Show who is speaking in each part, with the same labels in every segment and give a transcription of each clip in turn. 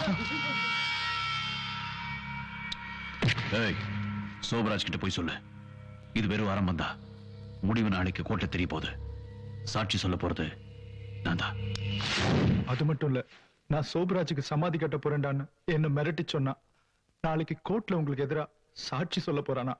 Speaker 1: ஏய் சோபராஜ் கிட்ட போய் சொல்லு இது வெறும் ஆரம்பம் தான் முடிவு நாளைக்கு கோட்டை தெரிய போகுது சாட்சி சொல்ல போறது நான் தான்
Speaker 2: அது மட்டும் இல்ல நான் சோபராஜுக்கு சமாதி கட்ட போறேன்டான்னு என்ன மிரட்டி சொன்னா நாளைக்கு கோர்ட்ல உங்களுக்கு எதிரா சாட்சி சொல்ல போறானா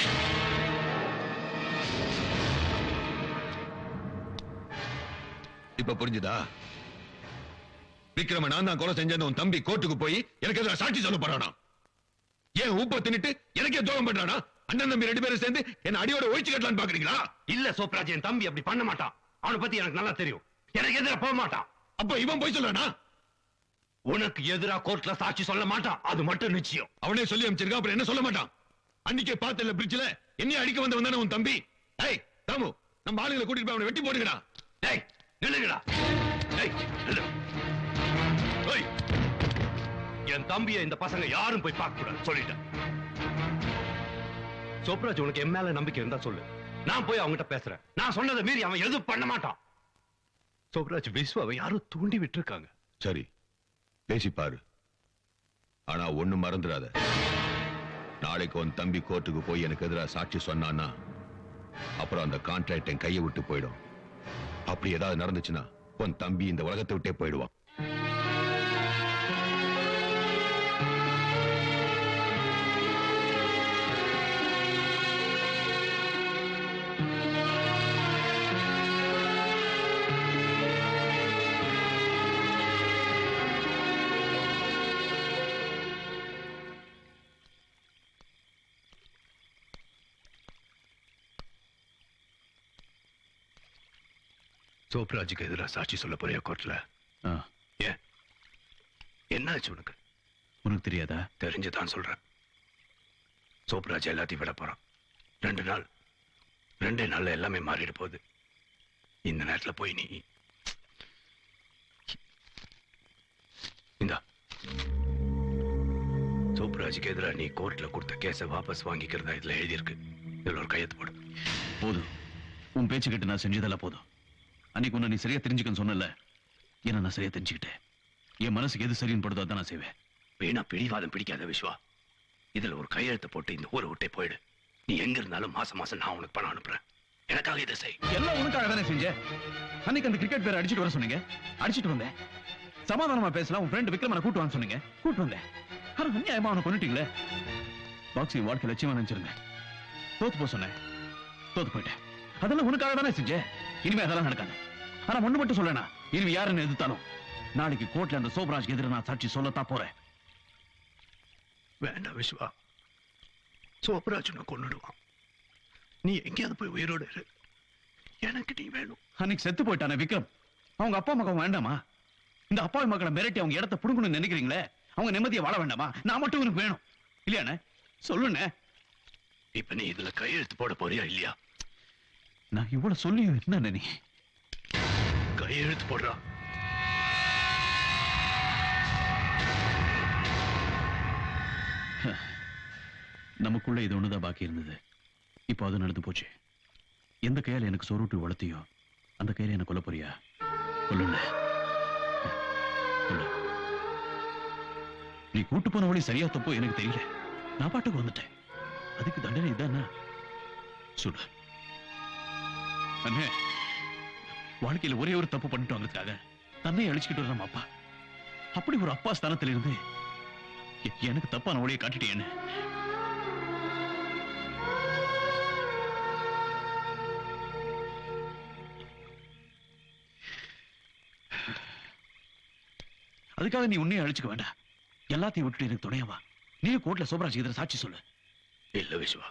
Speaker 3: இப்ப புரிஞ்சுதா விக்ரம நான் தான் கொலை செஞ்சேன்னு உன் தம்பி கோர்ட்டுக்கு போய் எனக்கு எதிராக சாட்சி சொல்ல போறானா ஏன் ஊப்ப தின்னுட்டு எனக்கே துரோகம் பண்றானா அண்ணன் தம்பி ரெண்டு பேரும் சேர்ந்து என்ன அடியோட ஒழிச்சு கட்டலான்னு பாக்குறீங்களா
Speaker 4: இல்ல சோப்ராஜ் என் தம்பி அப்படி பண்ண மாட்டான் அவனை பத்தி எனக்கு நல்லா தெரியும் எனக்கு எதிரா போக மாட்டான்
Speaker 3: அப்ப இவன் போய் சொல்றானா
Speaker 4: உனக்கு எதிரா கோர்ட்ல சாட்சி சொல்ல மாட்டான் அது மட்டும் நிச்சயம்
Speaker 3: அவனே சொல்லி அமைச்சிருக்கா அப்புறம் என்ன சொல்ல மாட்டான் அன்னைக்கே பார்த்தல பிரிட்ஜ்ல என்னைய அடிக்க வந்தவன் தானே உன் தம்பி ஏய் தாமு நம்ம ஆளுங்களை கூட்டிட்டு போய் அவனை வெட்டி போடுங்கடா
Speaker 4: டேய் நில்லுங்கடா டேய் நில்லு ஏய் என் தம்பியை இந்த பசங்க யாரும் போய் பார்க்க கூடாது சொல்லிட்டேன் சோப்ராஜ் உனக்கு என் மேல நம்பிக்கை இருந்தா சொல்லு நான் போய் அவங்ககிட்ட பேசுறேன் நான் சொன்னதை மீறி அவன் எதுவும் பண்ண மாட்டான் சோப்ராஜ் விஸ்வாவை யாரும் தூண்டி விட்டுருக்காங்க
Speaker 3: சரி பேசி பாரு ஆனா ஒண்ணு மறந்துடாத நாளைக்கு உன் தம்பி கோர்ட்டுக்கு போய் எனக்கு எதிராக சாட்சி சொன்னான்னா அப்புறம் அந்த கான்ட்ராக்ட் என் கையை விட்டு போயிடும் அப்படி ஏதாவது நடந்துச்சுன்னா உன் தம்பி இந்த உலகத்தை விட்டே போயிடுவான்
Speaker 4: சோப்ராஜுக்கு எதிராக சாட்சி சொல்ல போறியா கோர்ட்ல
Speaker 1: ஆ,
Speaker 4: ஏன் என்னாச்சு உனக்கு
Speaker 1: உனக்கு தெரியாதா
Speaker 4: தெரிஞ்சுதான் சொல்றேன் சோப்ராஜ் எல்லாத்தையும் விட போறான் ரெண்டு நாள் ரெண்டே நாள்ல எல்லாமே மாறிட போகுது இந்த நேரத்துல போய் நீ இந்தா சோப்ராஜுக்கு எதிராக நீ கோர்ட்ல கொடுத்த கேஸை வாபஸ் வாங்கிக்கிறதா இதுல எழுதியிருக்கு இதுல ஒரு கையெழுத்து போடு
Speaker 1: போதும் உன் பேச்சு கேட்டு நான் செஞ்சதெல்லாம் போதும் அன்னைக்கு உன்னை நீ சரியா தெரிஞ்சுக்கன்னு சொன்னல என்ன நான் சரியா தெரிஞ்சுக்கிட்டேன் என் மனசுக்கு எது சரின்னு படுதோ அதான் நான் செய்வேன்
Speaker 4: வீணா பிடிவாதம் பிடிக்காத விஸ்வா இதுல ஒரு கையெழுத்து போட்டு இந்த ஊரை விட்டே போயிடு நீ எங்க இருந்தாலும் மாசம் மாசம் நான் உனக்கு பணம் அனுப்புறேன் எனக்காக இதை செய்
Speaker 1: எல்லாம் உனக்காக தானே செஞ்சேன் அன்னைக்கு அந்த கிரிக்கெட் பேர் அடிச்சிட்டு வர சொன்னீங்க அடிச்சிட்டு வந்தேன் சமாதானமா பேசலாம் உன் ஃப்ரெண்ட் விக்ரமனை கூட்டு வான்னு சொன்னீங்க கூட்டு வந்தேன் ஆனா அநியாயமா அவனை கொண்டுட்டீங்களே பாக்ஸிங் வாழ்க்கை லட்சியமா நினைச்சிருந்தேன் தோத்து போ சொன்னேன் தோத்து போயிட்டேன் அதெல்லாம் உனக்காக தானே செஞ்சேன் இனிமே அதெல்லாம் நடக்காது ஆனா ஒண்ணு மட்டும் சொல்லனா இனிமே யாருன்னு எதிர்த்தாலும் நாளைக்கு கோர்ட்ல அந்த சோபராஜ்க்கு எதிர நான் சாட்சி சொல்லத்தான் போறேன்
Speaker 4: வேண்டாம் விஸ்வா சோப்ராஜனை கொன்னுடுவான் நீ எங்கேயாவது போய் உயிரோடு இரு எனக்கு நீ வேணும்
Speaker 1: அன்னைக்கு செத்து போயிட்டானே விக்ரம் அவங்க அப்பா மகன் வேண்டாமா இந்த அப்பாவி மக்களை மிரட்டி அவங்க இடத்த புடுங்கணும்னு நினைக்கிறீங்களே அவங்க நிம்மதியை வாழ வேண்டாமா நான் மட்டும் உனக்கு வேணும் இல்லையாண்ணே சொல்லுண்ணே
Speaker 4: இப்ப நீ இதுல கையெழுத்து போட போறியா இல்லையா
Speaker 1: நான் இவ்வளவு சொல்லியும் என்ன நீ
Speaker 4: கையெழுத்து போடுறா
Speaker 1: நமக்குள்ள இது ஒண்ணுதான் பாக்கி இருந்தது இப்போ அது நடந்து போச்சு எந்த கையால எனக்கு சோறுட்டு வளர்த்தியோ அந்த கையில என்ன கொல்ல போறியா கொல்லுண்ணே கொல்லு நீ கூட்டு போன வழி சரியா தப்போ எனக்கு தெரியல நான் பாட்டுக்கு வந்துட்டேன் அதுக்கு தண்டனை இதானா சொல்லு அண்ணே வாழ்க்கையில ஒரே ஒரு தப்பு பண்ணிட்டோங்கிறதுக்காக தன்னை அழிச்சுக்கிட்டு வர நம்ம அப்பா அப்படி ஒரு அப்பா ஸ்தானத்துல இருந்து எ- எனக்கு தப்பான வழியை காட்டிட்டேன்னு அதுக்காக நீ உன்னையும் அழிச்சுக்க வேண்டாம் எல்லாத்தையும் விட்டுட்டு எனக்கு துணையவா நீ கோர்ட்ல சோபராஜ் எதிர சாட்சி சொல்லு
Speaker 4: இல்ல விஸ்வா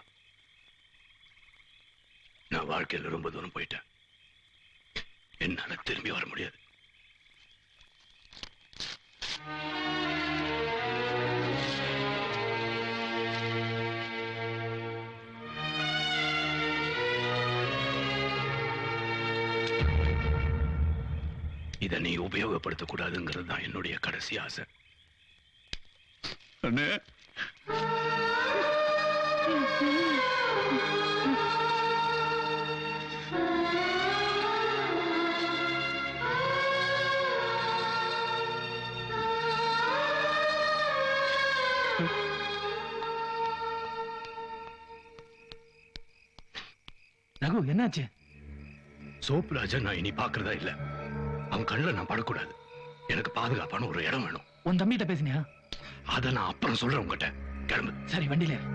Speaker 4: நான் வாழ்க்கையில ரொம்ப தூரம் போயிட்டேன் என்னால திரும்பி வர முடியாது இதை நீ உபயோகப்படுத்த கூடாதுங்கிறது தான் என்னுடைய கடைசி ஆசை
Speaker 1: அண்ணே
Speaker 2: ரகு என்னாச்சு
Speaker 4: சோப்பு ராஜா நான் இனி பாக்குறதா இல்ல அவன் கண்ணுல நான் படக்கூடாது எனக்கு பாதுகாப்பான ஒரு இடம் வேணும்
Speaker 2: உன் தம்பிகிட்ட பேசினியா
Speaker 4: அத நான் அப்புறம் சொல்றேன் உங்ககிட்ட கிளம்பு
Speaker 2: சரி வண்டியில ஏறு.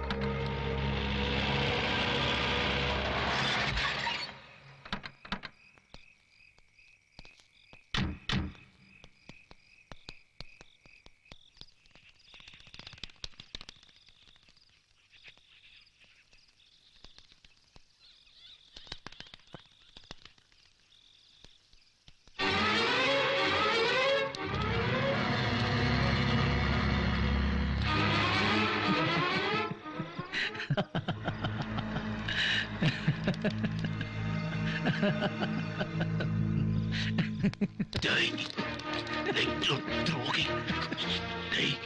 Speaker 4: டேய் டேய் துரோ- துரோகி டேய்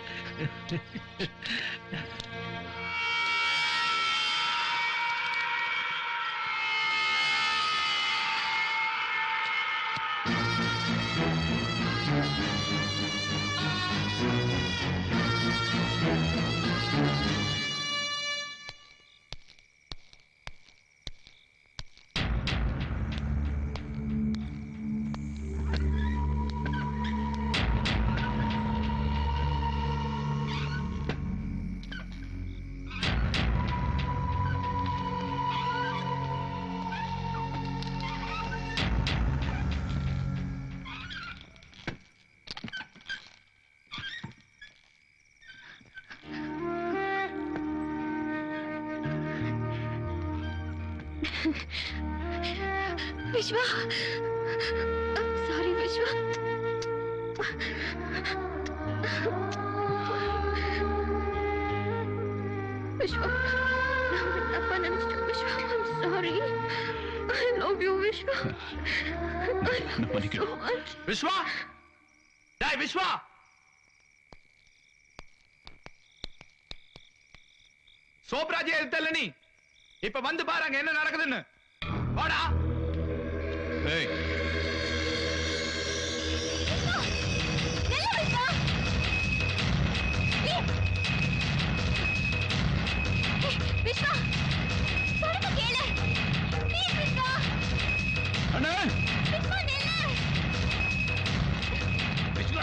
Speaker 5: விஸ்வா சாரி விஸ்வா விஸ்வா நான் உன்னை தப்பா நினைச்சிட்டேன் Vishwa I'm sorry I love you Vishwa
Speaker 1: என்ன பண்ணிக்கிறோம்
Speaker 2: விஸ்வா டேய் விஸ்வா சோப்ராஜே எடுத்தல நீ இப்ப வந்து பாருங்க என்ன நடக்குதுன்னு வாடா
Speaker 1: ஏய்
Speaker 5: நில்லு விஸ்வா ப்ளீஸ் விஸ்வா சொல்றது கேளு ப்ளீஸ் விஸ்வா
Speaker 1: அண்ணே
Speaker 5: விஸ்வா நில்லு
Speaker 4: விஸ்வா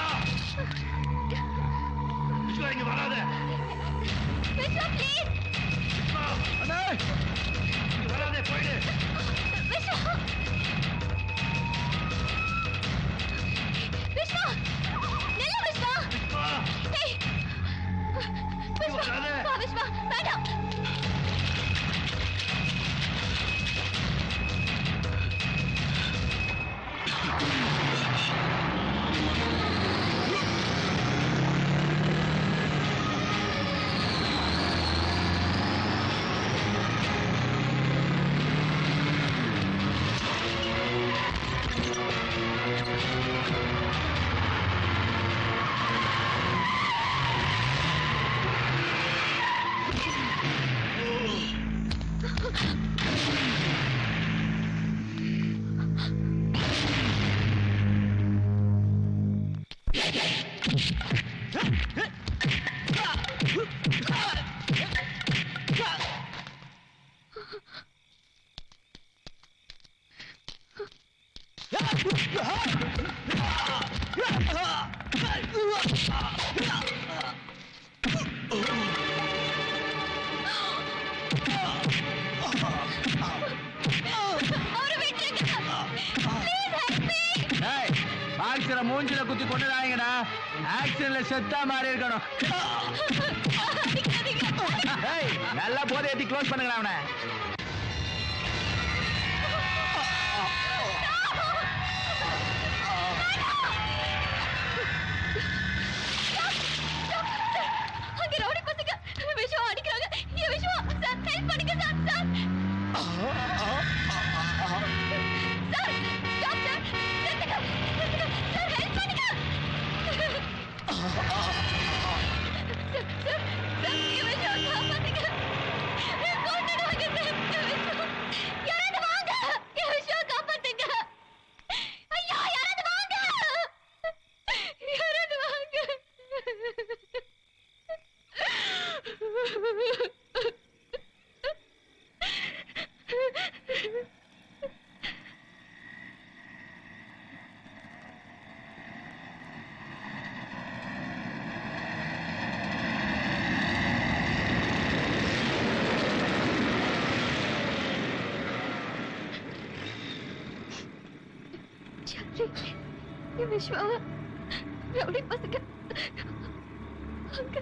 Speaker 4: விஸ்வா இங்க வராத
Speaker 5: விஸ்வா ப்ளீஸ்
Speaker 4: விஸ்வா
Speaker 1: அண்ணே
Speaker 4: இங்க வராத போயிடு
Speaker 5: விஸ்வா விஸ்வா நில்லு விஸ்வா
Speaker 4: விஸ்வா
Speaker 5: ஏய் விஸ்வா
Speaker 4: வராதே.
Speaker 5: வா விஸ்வா வேண்டாம் அவரை விட்டுருங்க ப்ளீஸ் ஹெல்ப் மீ
Speaker 2: ஆக்சிடென்ட் மூஞ்சில குத்தி கொண்டுடாங்கடா ஆக்சிடென்ட்ல செத்தா மாதிரி இருக்கணும்
Speaker 5: அடிக்காதீங்க
Speaker 2: ஏய் நல்லா போதை ஏத்தி க்ளோஸ் பண்ணுங்க அவனை
Speaker 5: அங்க ரவுடி பசங்க விஷ்வா அடிக்கிறாங்க ஏ விஷ்வா சார் ஹெல்ப் பண்ணுங்க sir sir sir stop sir நிறுத்துங்க நிறுத்துங்க சார் ஹெல்ப் பண்ணுங்க சார் சார் சார் ஏ விஷ்வா காப்பாத்துங்க கொண்டுடுவாங்க சார் ஏ விஷ்வா யாராவது வாங்க ஏ விஷ்வா காப்பாத்துங்க ஐயோ யாராவது வாங்க யாராவது வாங்க என் விஸ்வாவ ரவுடி பசங்க அங்க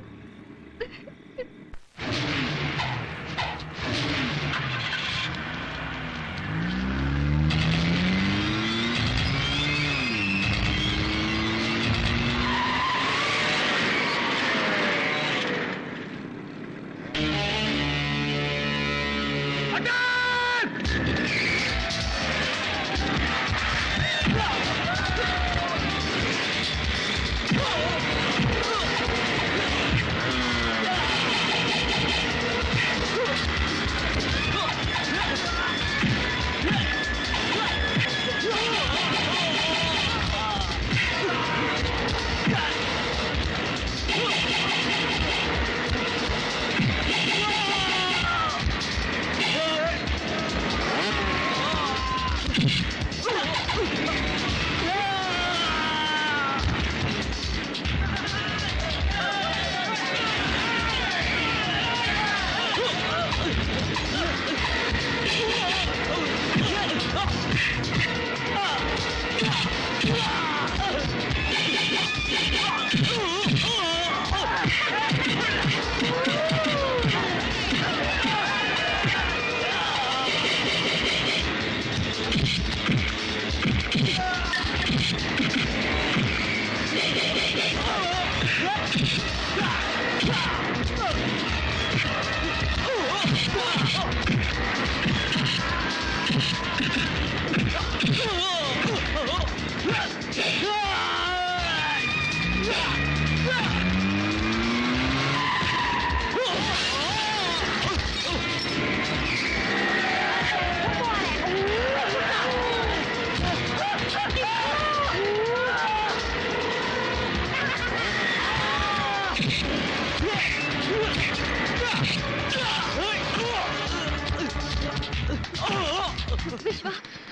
Speaker 5: விஸ்வா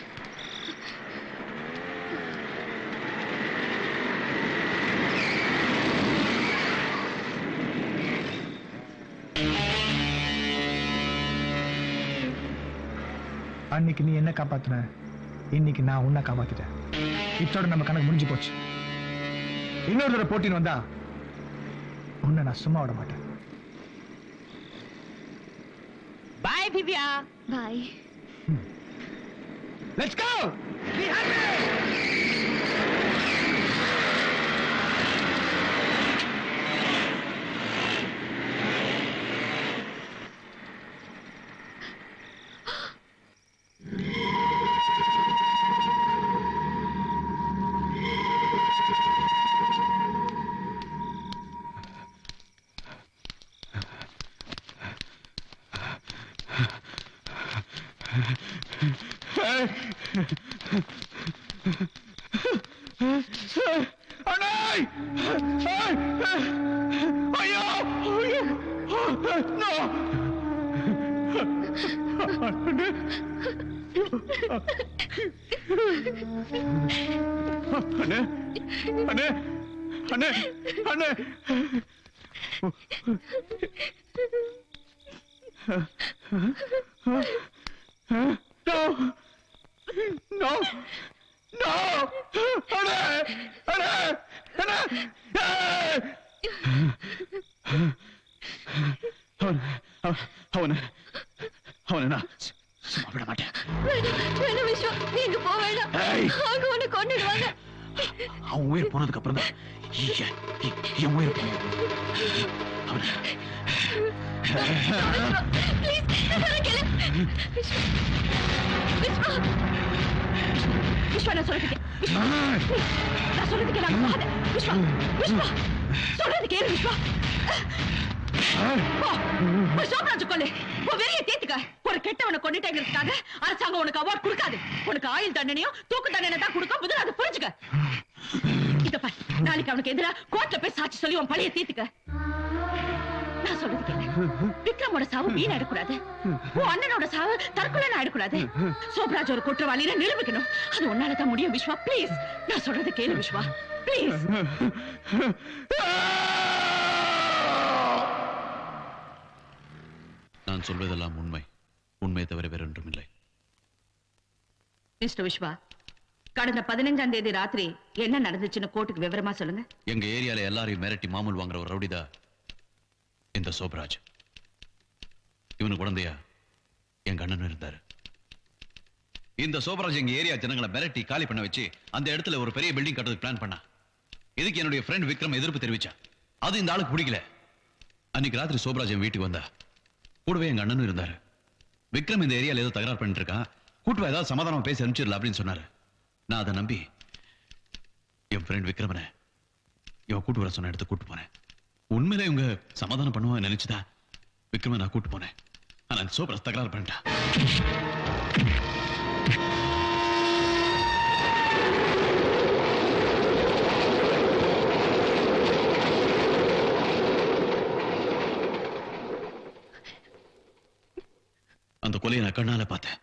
Speaker 6: அன்னைக்கு நீ என்ன காப்பாத்துன இன்னைக்கு நான் உன்னை காப்பாத்திட்டேன் இத்தோட நம்ம கணக்கு முடிஞ்சு போச்சு இன்னொரு தடவை போட்டின்னு வந்தா உன்னை நான் சும்மா விட மாட்டேன்
Speaker 7: பாய் திவ்யா
Speaker 5: பாய்
Speaker 6: லெட்ஸ் கோ
Speaker 1: அண்ணே அண்ணே அண்ணே அண்ணே No! No! No! அண்ணே அண்ணே அண்ணே ஏய்! அவன் அவன்- அவனை அவனை நான் சு- சும்மா விட மாட்டேன்
Speaker 5: வேணாம் வேணாம் விஸ்வா நீங்க போக வேண்டாம்
Speaker 1: ஏய்!
Speaker 5: அவங்க உன்னை கொண்டுடுவாங்க
Speaker 1: அவன் உயிர் போனதுக்கு அப்புறம் தான் என் என்- என் உயிர் போகும் அவனை
Speaker 5: ப்ளீஸ் சொல்ல கேளு விஸ்வா விஸ்வா விஸ்வா நான் சொல்றது கே- விஸ்வா please, நான் சொல்றது கேளு அங்க போகாத விஸ்வா விஸ்வா சொல்றது கேளு விஸ்வா போ போய் சோமராஜ் கொல்லு உன் வெறிய தேத்துக்க ஒரு கெட்டவனை கொண்டுட்டேங்கிறதுக்காக அரசாங்கம் உனக்கு அவார்ட் கொடுக்காது உனக்கு ஆயுள் தண்டனையும் தூக்கு தண்டனை தான் கொடுக்கும் முதல்ல அதை புரிஞ்சுக்க இத பாரு நாளைக்கு அவனுக்கு எதிரா கோர்ட்ல போய் சாட்சி சொல்லி உன் பழைய தீர்த்துக்க நான் சொல்றது கேளு விக்ரமோட சாவு வீண் ஆயிடக்கூடாது உன் அண்ணனோட சாவு தற்கொலை ஆயிடக்கூடாது சோப்ராஜ் ஒரு குற்றவாளியை நிரூபிக்கணும் அது உன்னால தான் முடியும் விஸ்வா ப்ளீஸ் நான் சொல்றது கேளு விஸ்வா ப்ளீஸ்
Speaker 1: நான் சொல்வதெல்லாம் உண்மை உண்மை தவிர வேறொன்றும் இல்லை
Speaker 7: மிஸ்டர் விஸ்வா
Speaker 5: கடந்த பதினஞ்சாம் தேதி ராத்திரி என்ன நடந்துச்சுன்னு கோர்ட்டுக்கு விவரமா சொல்லுங்க
Speaker 1: எங்க ஏரியால எல்லாரையும் மிரட்டி மாமூல் வாங்குற ஒரு ரவுடிதா இந்த சோப்ராஜ் இவனு குழந்தையா எங்க அண்ணன் இருந்தாரு இந்த சோப்ராஜ் எங்க ஏரியா ஜனங்களை மிரட்டி காலி பண்ண வச்சு அந்த இடத்துல ஒரு பெரிய பில்டிங் கட்டுறதுக்கு பிளான் பண்ணா இதுக்கு என்னுடைய ஃப்ரெண்ட் விக்ரம் எதிர்ப்பு தெரிவிச்சா அது இந்த ஆளுக்கு பிடிக்கல அன்னைக்கு ராத்திரி சோப்ராஜ் என் வீட்டுக்கு வந்தா கூடவே எங்க அண்ணனும் இருந்தாரு விக்ரம் இந்த ஏரியால ஏதோ தகராறு பண்ணிட்டு இருக்கான் கூட்டுவா ஏதாவது சமாதானமா பேசி அனுப்பிச்சிடல அப்படின்னு சொன்னாரு நான் அதை நம்பி என் ஃப்ரெண்ட் விக்ரமனை இவன் கூட்டு வர சொன்ன இடத்துக்கு கூட்டு போனேன் உண்மையிலே இவங்க சமாதானம் பண்ணுவாங்க நினைச்சுதான் விக்ரம நான் கூட்டு போனேன் ஆனா அந்த சோப்ராஜ் தகராறு பண்ணிட்டான் அந்த கொலையை நான் கண்ணால பார்த்தேன்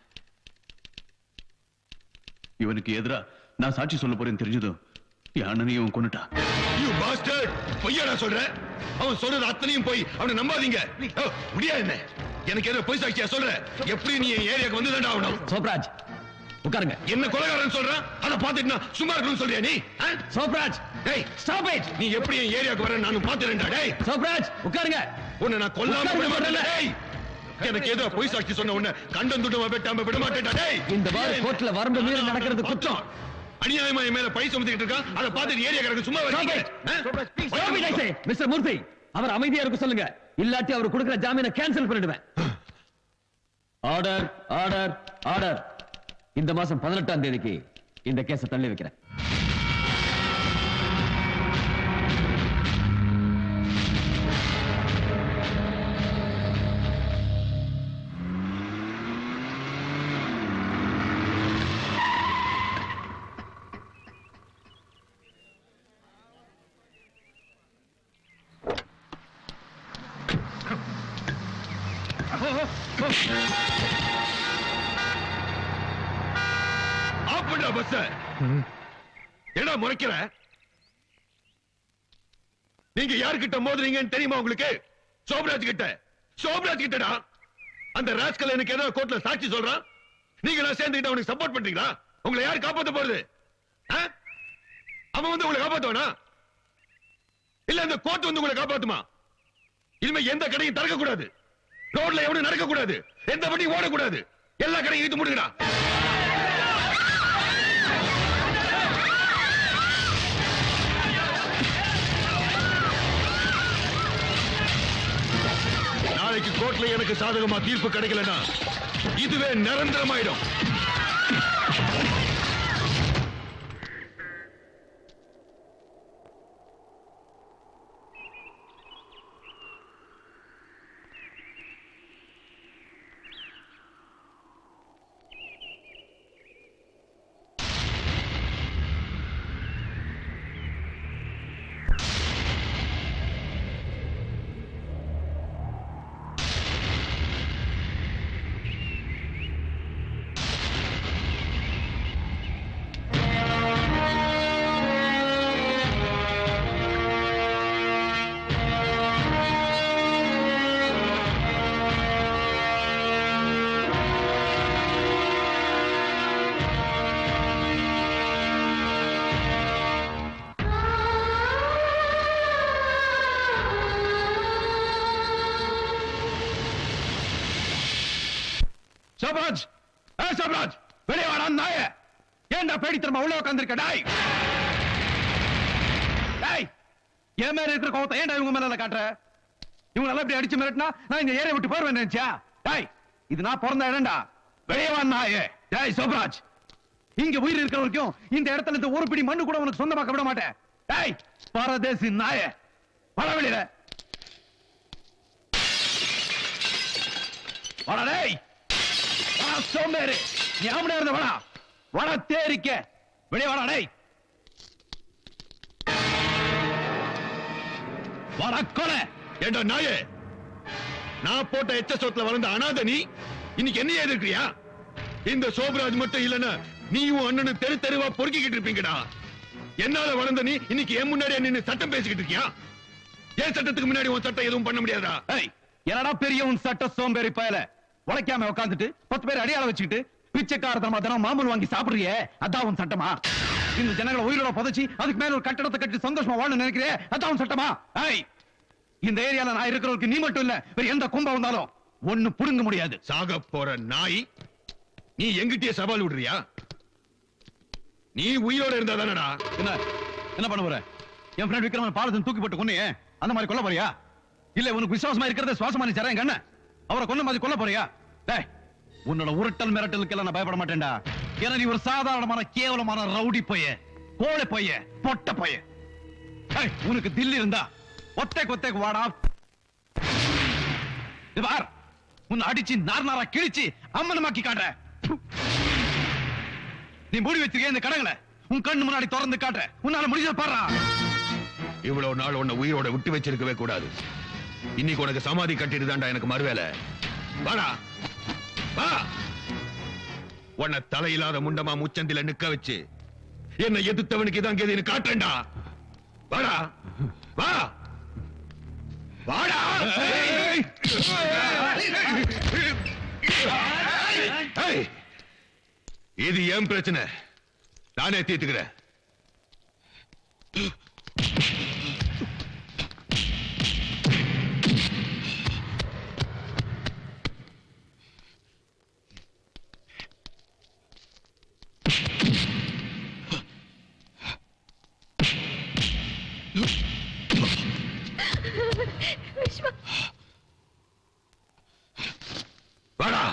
Speaker 1: இவனுக்கு எதிரா நான் சாட்சி சொல்ல போறேன்னு தெரிஞ்சதும் என் அண்ணனையும் இவன் கொன்னுட்டான்
Speaker 3: யூ பாஸ்டர்ட் பொய்யாடா சொல்ற அவன் சொல்றது அத்தனையும் போய் அவனை நம்பாதீங்க ஓ, முடியாது என்ன எனக்கு ஏதோ பொய் சாட்சியா சொல்ற எப்படி நீ என் ஏரியாக்கு வந்து தாண்டா ஆகணும்
Speaker 1: சோப்ராஜ் உட்காருங்க
Speaker 3: என்ன கொலைகாரன் சொல்றான் அதை பார்த்துட்டு நான் சும்மா இருக்கணும்னு சொல்றியா நீ ஆ?
Speaker 1: சோப்ராஜ்
Speaker 3: டேய்
Speaker 1: ஸ்டாப் இட்
Speaker 3: நீ எப்படி என் ஏரியாக்கு வர நானும் பார்த்துறேன்டா டேய்
Speaker 1: சோப்ராஜ் உட்காருங்க
Speaker 3: உன்னை நான் கொல்லாம
Speaker 1: உட்காருங்க
Speaker 3: விட மாட்டேன்ல,
Speaker 1: முதல்ல.
Speaker 3: டேய் எனக்கு ஏதோ பொய் சாட்சி சொன்ன உன்னை கண்டம் துண்டமா வெட்டாம விட மாட்டேன்டா டேய்
Speaker 1: இந்த வார கோர்ட்ல வரம்பு மீறி நடக்கிறது குற்றம்
Speaker 3: அநியாயமா என் மேல பழி சுமத்திட்டு இருக்கான் அதை பார்த்துட்டு ஏரியா கிடக்கு சும்மா
Speaker 1: Stop it. Stop it, I say. Mister Murthy அவர் அமைதியா இருக்க சொல்லுங்க இல்லாட்டி அவர் கொடுக்கிற ஜாமீனை கேன்சல் பண்ணிடுவேன் ஆர்டர் ஆர்டர் ஆர்டர் இந்த மாசம் பதினெட்டாம் தேதிக்கு இந்த கேஸை தள்ளி வைக்கிறேன்
Speaker 3: ஆஃப் பண்றா பஸ் என்ன முறைக்கிற நீங்க யாருக்கிட்ட மோதுறீங்கன்னு தெரியுமா உங்களுக்கு சோப்ராஜ் கிட்ட சோப்ராஜ் கிட்டடா அந்த ராஸ்கல் எனக்கு ஏதோ கோர்ட்ல சாட்சி சொல்றான் நீங்க எல்லாம் சேர்ந்துக்கிட்டு அவனுக்கு சப்போர்ட் பண்றீங்களா உங்களை யார் காப்பாத்த போறது ஆ? அவன் வந்து உங்களை காப்பாத்துவானா இல்ல அந்த கோர்ட் வந்து உங்களை காப்பாத்துமா இனிமே எந்த கடையும் திறக்க கூடாது ரோட்ல எவனும் நடக்க கூடாது எந்த வண்டியும் ஓடக்கூடாது எல்லா கடையும் இழுத்து முடியுடா நாளைக்கு கோர்ட்ல எனக்கு சாதகமா தீர்ப்பு கிடைக்கலனா இதுவே நிரந்தரமாயிடும்
Speaker 1: சோப்ராஜ் ஏ சோப்ராஜ் வெளியே வாடா நாய ஏன்டா பேடித்தனமா உள்ள உட்கார்ந்திருக்க டாய் டாய் என் மேல இருக்கிற கோவத்தை ஏன்டா இவங்க மேல காட்டுற இவங்க எல்லாம் இப்படி அடிச்சு மிரட்டினா நான் இந்த ஏரியா விட்டு போயிருவேன் நினைச்சா டாய் இது நான் பிறந்த இடம்டா வெளியே வா நாயே டாய் சோப்ராஜ் இங்க உயிர் இருக்கிற வரைக்கும் இந்த இடத்துல இந்த ஒரு பிடி மண்ணு கூட உனக்கு சொந்தமாக்க விட மாட்டேன் டாய் பரதேசி நாயே வர வெளியில வாடா டேய் வாடா சோம்பேறி நீ ஆம்பளை இருந்த வாடா வாடா தேரிக்க வெளியே வாடா டேய் வாடா கொலை
Speaker 3: ஏண்டா நாயே நான் போட்ட எச்ச சோத்துல வளர்ந்த அனாதை நீ இன்னைக்கு என்ன எதிர்க்கிறியா இந்த சோபராஜ் மட்டும் இல்லனா நீயும் அண்ணனும் தெரு தெருவா பொறுக்கிக்கிட்டு இருப்பீங்கடா என்னால வளர்ந்த நீ இன்னைக்கு என் முன்னாடி நின்னு சட்டம் பேசிக்கிட்டு இருக்கியா என் சட்டத்துக்கு முன்னாடி உன் சட்டம் எதுவும் பண்ண முடியாதா
Speaker 1: ஏய் என்னடா பெரிய உன் சட்ட சோம்பேறி பயல உழைக்காம உட்காந்துட்டு பத்து பேர் அடியாள வச்சுக்கிட்டு பிச்சைக்காரத்தனமா தினம் மாமூல் வாங்கி சாப்பிடுறியே அதான் உன் சட்டமா இந்த ஜனங்களை உயிரோட புதைச்சி அதுக்கு மேல ஒரு கட்டடத்தை கட்டி சந்தோஷமா வாழ நினைக்கிறே அதான் உன் சட்டமா ஏய் இந்த ஏரியால நான் இருக்கிறவருக்கு நீ மட்டும் இல்ல வேற எந்த கும்பம் வந்தாலும் ஒண்ணு புடுங்க முடியாது
Speaker 3: சாக போற நாய் நீ எங்கிட்டயே சவால் விடுறியா நீ உயிரோட இருந்தா தானடா
Speaker 1: என்ன என்ன பண்ண போற என் ஃப்ரெண்ட் விக்ரமன் பாலத்தின் தூக்கி போட்டு கொன்னியே அந்த மாதிரி கொல்ல போறியா இல்ல உனக்கு விசுவாசமா இருக்கிறத சுவாசமா நீ தரேன் கண்ண அவரை கொன்ன மாதிரி கொல்ல போறியா டேய் உன்னோட உருட்டல் மிரட்டலுக்கெல்லாம் நான் பயப்பட மாட்டேன்டா ஏன்னா நீ ஒரு சாதாரணமான கேவலமான ரவுடி பைய கோழை பைய பொட்ட பைய டேய், உனக்கு தில்லி இருந்தா ஒத்தை கொத்தைக்கு வாடா இது பார் உன்னை அடிச்சு நார் நாரா கிழிச்சு அம்மனமாக்கி காட்டுற நீ மூடி வச்சிருக்க இந்த கடங்களை உன் கண்ணு முன்னாடி திறந்து காட்டுற உன்னால முடிஞ்ச பாடுறா
Speaker 3: இவ்வளவு நாள் உன்னை உயிரோட விட்டு வச்சிருக்கவே கூடாது இன்னைக்கு உனக்கு சமாதி கட்டிட்டு தான்டா எனக்கு மறுவேலை வாடா வா உன்னை தலையில்லாத முண்டமா முச்சந்தில நிக்க வச்சு என்னை எதிர்த்தவனுக்கு இதான் கேதுன்னு காட்டுறேன்டா வாடா வா வாடா ஏய், இது என் பிரச்சனை நானே தீர்த்துக்கிறேன் வாடா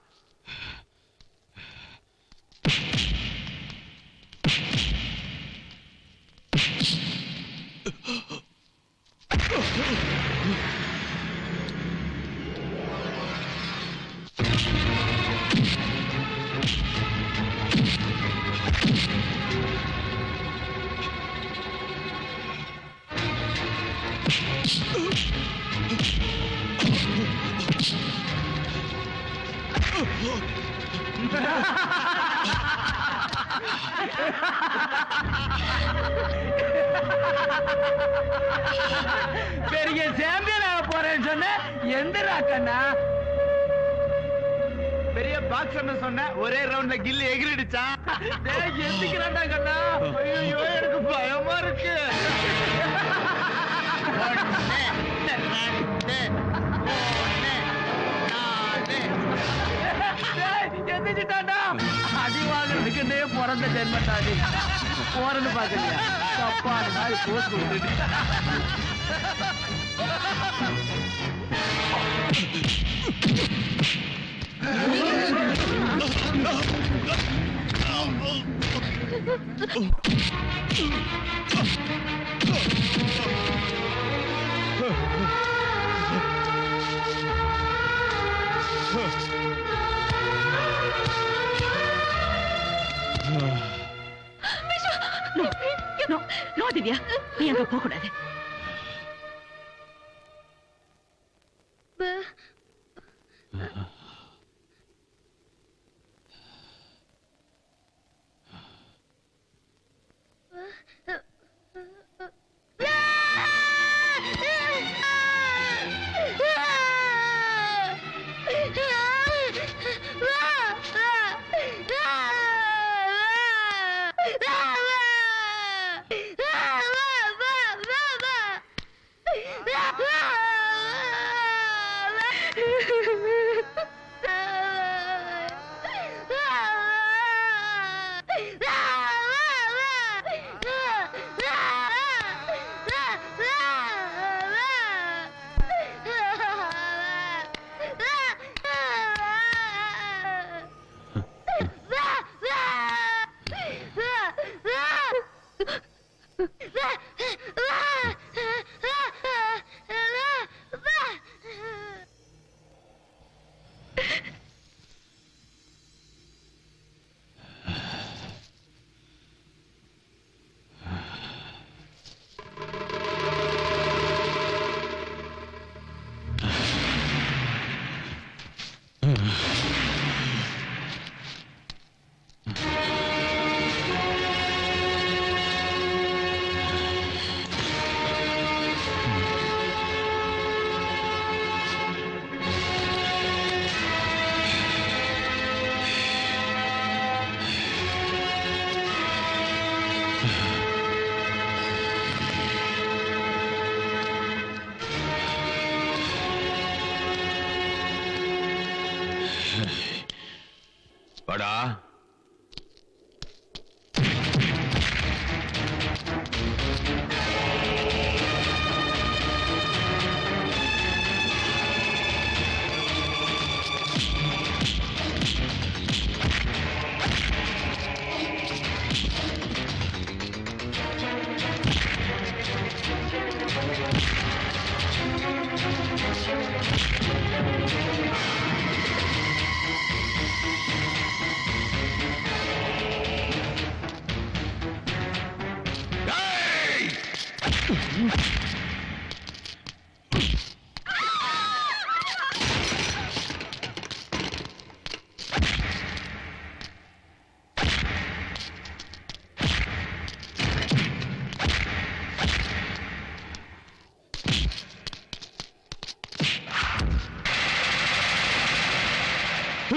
Speaker 7: பெரிய சாம்பியன் ஆக போறேன்னு சொன்ன எந்திரா கண்ணா பெரிய பாக்ஸர்னு சொன்ன ஒரே ரவுண்ட்ல கில்லு எகிரிடுச்சா டேய் எந்திக்கிறான்டா கண்ணா ஐயோ எனக்கு பயமா இருக்கு எந்திரிச்சிட்டாண்டா அடி வாங்குறதுக்குன்னே பிறந்த ஜென்மத்தாடி போறன்னு பாக்கலையா தப்பான நாய் போஸ்ட் விட்டுட்டு
Speaker 5: நோ நோ நோ திவ்யா நீ அங்க போக கூடாது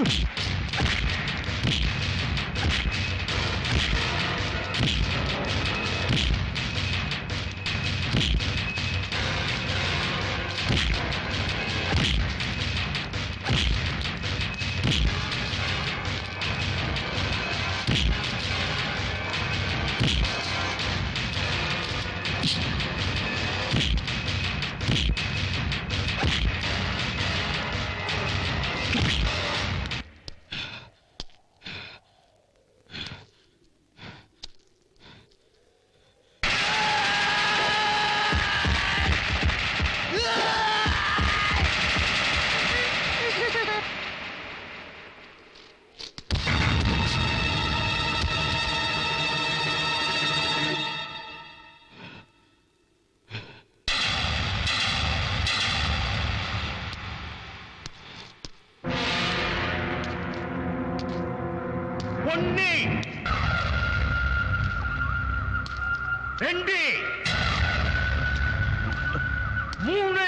Speaker 7: ஒன்னு ரெண்டு மூணு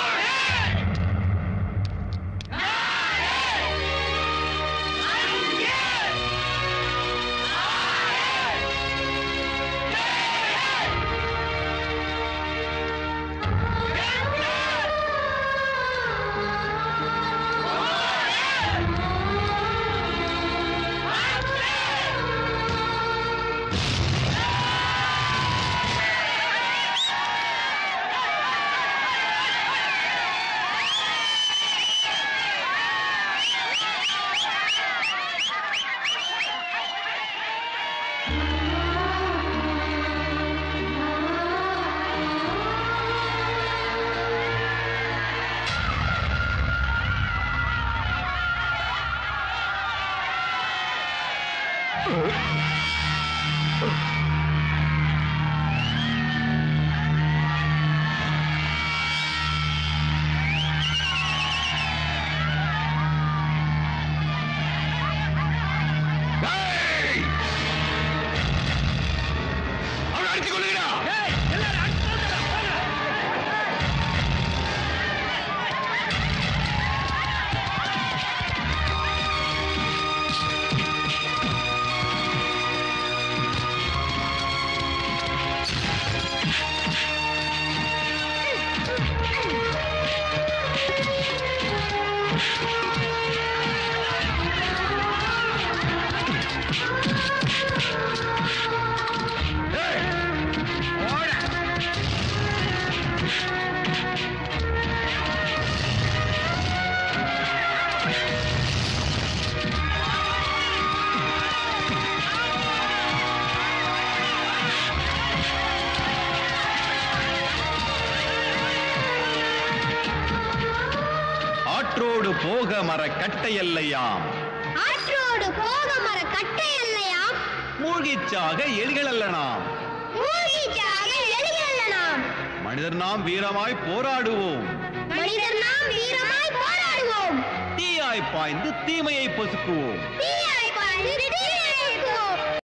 Speaker 3: அவனை அடிச்சு கொள்ளுங்கடா
Speaker 1: ஆற்றோடு போக மர கட்டையல்லையாம்
Speaker 8: ஆற்றோடு போக மர கட்டை இல்லையாம்
Speaker 1: மூழ்கிச்சாக எலிகள் அல்லனாம்
Speaker 8: மூழ்கிச்சாக எலிகளலாம்
Speaker 1: மனிதர் நாம் வீரமாய் போராடுவோம்
Speaker 8: மனிதர் நாம் வீரமாய் போராடுவோம்
Speaker 1: தீயாய் பாய்ந்து தீமையை பொசுக்குவோம்
Speaker 8: தீயாய் பாய்ந்து